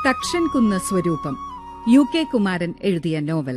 തക്ഷൻ കുന്ന് സ്വരൂപം U K Kumaran എഴുതിയ നോവൽ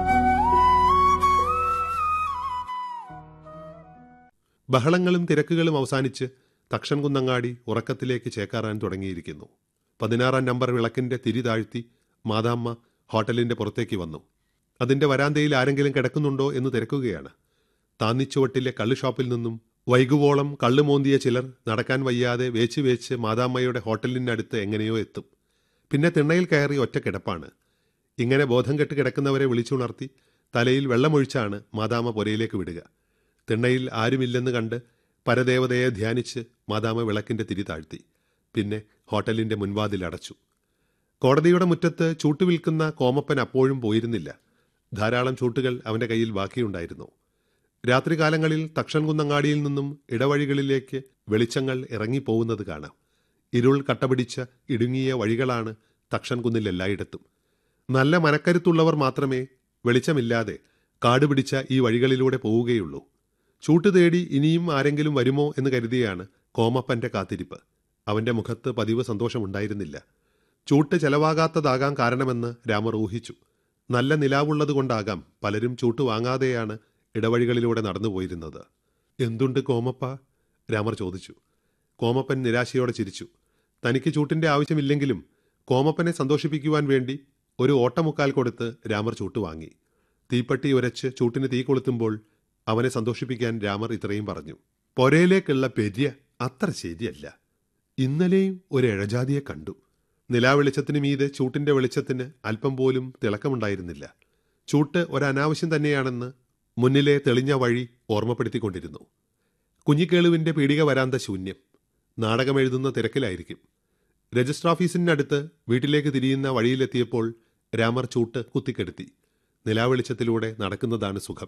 ബഹളങ്ങളും തിരക്കുകളും അവസാനിച്ച് തക്ഷൻ കുന്നങ്ങാടി ഉറക്കത്തിലേക്ക് ചേക്കാറാൻ തുടങ്ങിയിരിക്കുന്നു പതിനാറാം നമ്പർ വിളക്കിന്റെ തിരി താഴ്ത്തി മാതാമ്മ ഹോട്ടലിന്റെ പുറത്തേക്ക് വന്നു അതിന്റെ വരാന്തയിൽ ആരെങ്കിലും കിടക്കുന്നുണ്ടോ എന്ന് തിരക്കുകയാണ് താന്നിച്ചുവട്ടിലെ കള്ള് ഷോപ്പിൽ നിന്നും വൈകുവോളം കള്ള് മോന്തിയ ചിലർ നടക്കാൻ വയ്യാതെ വേച്ച് വേച്ച് മാതാമ്മയുടെ ഹോട്ടലിനടുത്ത് എങ്ങനെയോ എത്തും പിന്നെ തിണ്ണയിൽ കയറി ഒറ്റ കിടപ്പാണ് ഇങ്ങനെ ബോധം കെട്ട് കിടക്കുന്നവരെ വിളിച്ചുണർത്തി തലയിൽ വെള്ളമൊഴിച്ചാണ് മാതാമ്മ പുരയിലേക്ക് വിടുക തിണ്ണയിൽ ആരുമില്ലെന്ന് കണ്ട് പരദേവതയെ ധ്യാനിച്ച് മാതാമ്മ വിളക്കിന്റെ തിരി താഴ്ത്തി പിന്നെ ഹോട്ടലിന്റെ മുൻവാതിൽ അടച്ചു കോടതിയുടെ മുറ്റത്ത് ചൂട്ട് വിൽക്കുന്ന കോമപ്പൻ അപ്പോഴും പോയിരുന്നില്ല ധാരാളം ചൂട്ടുകൾ അവന്റെ കയ്യിൽ ബാക്കിയുണ്ടായിരുന്നു രാത്രികാലങ്ങളിൽ തക്ഷൻകുന്നങ്ങാടിയിൽ നിന്നും ഇടവഴികളിലേക്ക് വെളിച്ചങ്ങൾ ഇറങ്ങിപ്പോകുന്നത് കാണാം ഇരുൾ കട്ടപിടിച്ച ഇടുങ്ങിയ വഴികളാണ് തക്ഷൻകുന്നിൽ എല്ലായിടത്തും നല്ല മനക്കരുത്തുള്ളവർ മാത്രമേ വെളിച്ചമില്ലാതെ കാടുപിടിച്ച ഈ വഴികളിലൂടെ പോവുകയുള്ളൂ ചൂട്ട് തേടി ഇനിയും ആരെങ്കിലും വരുമോ എന്ന് കരുതിയാണ് കോമപ്പന്റെ കാത്തിരിപ്പ് അവന്റെ മുഖത്ത് പതിവ് സന്തോഷമുണ്ടായിരുന്നില്ല ചൂട്ട് ചെലവാകാത്തതാകാൻ കാരണമെന്ന് രാമർ ഊഹിച്ചു നല്ല നിലാവുള്ളതുകൊണ്ടാകാം പലരും ചൂട്ട് വാങ്ങാതെയാണ് ഇടവഴികളിലൂടെ നടന്നുപോയിരുന്നത് എന്തുണ്ട് കോമപ്പ രാമർ ചോദിച്ചു കോമപ്പൻ നിരാശയോടെ ചിരിച്ചു തനിക്ക് ചൂട്ടിന്റെ ആവശ്യമില്ലെങ്കിലും കോമപ്പനെ സന്തോഷിപ്പിക്കുവാൻ വേണ്ടി ഒരു ഓട്ടമുക്കാൽ കൊടുത്ത് രാമർ ചൂട്ട് വാങ്ങി തീപ്പട്ടി ഉരച്ച് ചൂട്ടിന് തീ കൊളുത്തുമ്പോൾ അവനെ സന്തോഷിപ്പിക്കാൻ രാമർ ഇത്രയും പറഞ്ഞു പൊരയിലേക്കുള്ള പെരിയ അത്ര ശരിയല്ല ഇന്നലെയും ഒരു ഇഴജാതിയെ കണ്ടു നിലാവെളിച്ചത്തിന് മീതെ ചൂട്ടിന്റെ വെളിച്ചത്തിന് അല്പം പോലും തിളക്കമുണ്ടായിരുന്നില്ല ചൂട്ട് ഒരനാവശ്യം തന്നെയാണെന്ന് മുന്നിലെ തെളിഞ്ഞ വഴി ഓർമ്മപ്പെടുത്തിക്കൊണ്ടിരുന്നു കുഞ്ഞിക്കേളുവിന്റെ പീടിക വരാന്ത ശൂന്യം നാടകമെഴുതുന്ന തിരക്കിലായിരിക്കും രജിസ്റ്റർ ഓഫീസിനടുത്ത് വീട്ടിലേക്ക് തിരിയുന്ന വഴിയിലെത്തിയപ്പോൾ രാമർ ചൂട്ട് കുത്തിക്കെടുത്തി നിലാവെളിച്ചത്തിലൂടെ നടക്കുന്നതാണ് സുഖം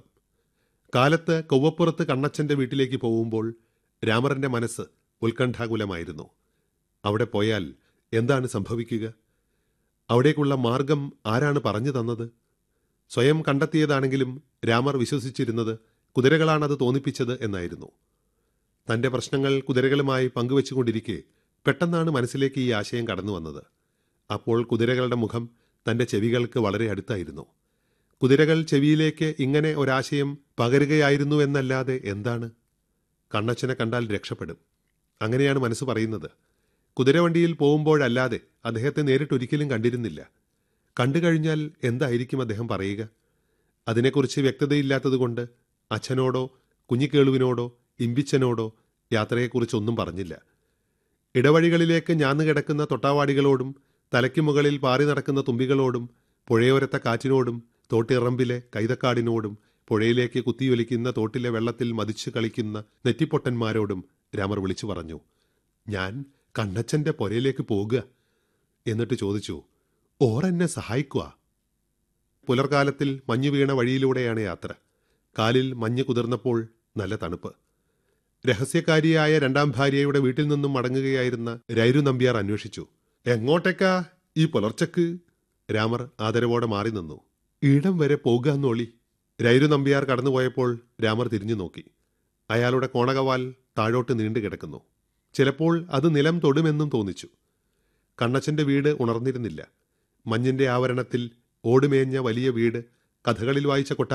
കാലത്ത് കൊവ്വപ്പുറത്ത് കണ്ണച്ചന്റെ വീട്ടിലേക്ക് പോകുമ്പോൾ രാമറിന്റെ മനസ്സ് ഉത്കണ്ഠാകുലമായിരുന്നു അവിടെ പോയാൽ എന്താണ് സംഭവിക്കുക അവിടേക്കുള്ള മാർഗം ആരാണ് പറഞ്ഞു തന്നത് സ്വയം കണ്ടെത്തിയതാണെങ്കിലും രാമർ വിശ്വസിച്ചിരുന്നത് കുതിരകളാണത് തോന്നിപ്പിച്ചത് എന്നായിരുന്നു തന്റെ പ്രശ്നങ്ങൾ കുതിരകളുമായി പങ്കുവെച്ചുകൊണ്ടിരിക്കെ പെട്ടെന്നാണ് മനസ്സിലേക്ക് ഈ ആശയം കടന്നു വന്നത് അപ്പോൾ കുതിരകളുടെ മുഖം തന്റെ ചെവികൾക്ക് വളരെ അടുത്തായിരുന്നു കുതിരകൾ ചെവിയിലേക്ക് ഇങ്ങനെ ഒരാശയം പകരുകയായിരുന്നു എന്നല്ലാതെ എന്താണ് കണ്ണച്ചനെ കണ്ടാൽ രക്ഷപ്പെടും അങ്ങനെയാണ് മനസ്സ് പറയുന്നത് കുതിരവണ്ടിയിൽ പോകുമ്പോഴല്ലാതെ അദ്ദേഹത്തെ നേരിട്ടൊരിക്കലും കണ്ടിരുന്നില്ല കണ്ടു കഴിഞ്ഞാൽ എന്തായിരിക്കും അദ്ദേഹം പറയുക അതിനെക്കുറിച്ച് വ്യക്തതയില്ലാത്തതുകൊണ്ട് അച്ഛനോടോ കുഞ്ഞിക്കേളുവിനോടോ ഇമ്പിച്ചനോടോ യാത്രയെക്കുറിച്ചൊന്നും പറഞ്ഞില്ല ഇടവഴികളിലേക്ക് ഞാന്നു കിടക്കുന്ന തൊട്ടാവാടികളോടും തലയ്ക്ക് മുകളിൽ പാറി നടക്കുന്ന തുമ്പികളോടും പുഴയോരത്തെ കാറ്റിനോടും തോട്ടിറമ്പിലെ കൈതക്കാടിനോടും പുഴയിലേക്ക് കുത്തിയൊലിക്കുന്ന തോട്ടിലെ വെള്ളത്തിൽ മതിച്ചു കളിക്കുന്ന നെറ്റിപ്പൊട്ടന്മാരോടും രാമർ വിളിച്ചു പറഞ്ഞു ഞാൻ കണ്ണച്ചന്റെ പുരയിലേക്ക് പോകുക എന്നിട്ട് ചോദിച്ചു ഓരെന്നെ സഹായിക്കുക പുലർകാലത്തിൽ മഞ്ഞു വീണ വഴിയിലൂടെയാണ് യാത്ര കാലിൽ മഞ്ഞ് കുതിർന്നപ്പോൾ നല്ല തണുപ്പ് രഹസ്യക്കാരിയായ രണ്ടാം ഭാര്യയുടെ വീട്ടിൽ നിന്നും മടങ്ങുകയായിരുന്ന രൈരു നമ്പ്യാർ അന്വേഷിച്ചു എങ്ങോട്ടേക്കാ ഈ പുലർച്ചക്ക് രാമർ ആദരവോടെ മാറി നിന്നു ഇടം വരെ പോകുകന്നോളി രൈരു നമ്പ്യാർ കടന്നുപോയപ്പോൾ രാമർ തിരിഞ്ഞു നോക്കി അയാളുടെ കോണകവാൽ താഴോട്ട് നീണ്ടു കിടക്കുന്നു ചിലപ്പോൾ അത് നിലം തൊടുമെന്നും തോന്നിച്ചു കണ്ണച്ചന്റെ വീട് ഉണർന്നിരുന്നില്ല മഞ്ഞിന്റെ ആവരണത്തിൽ ഓടുമേഞ്ഞ വലിയ വീട് കഥകളിൽ വായിച്ച കൊട്ടാരം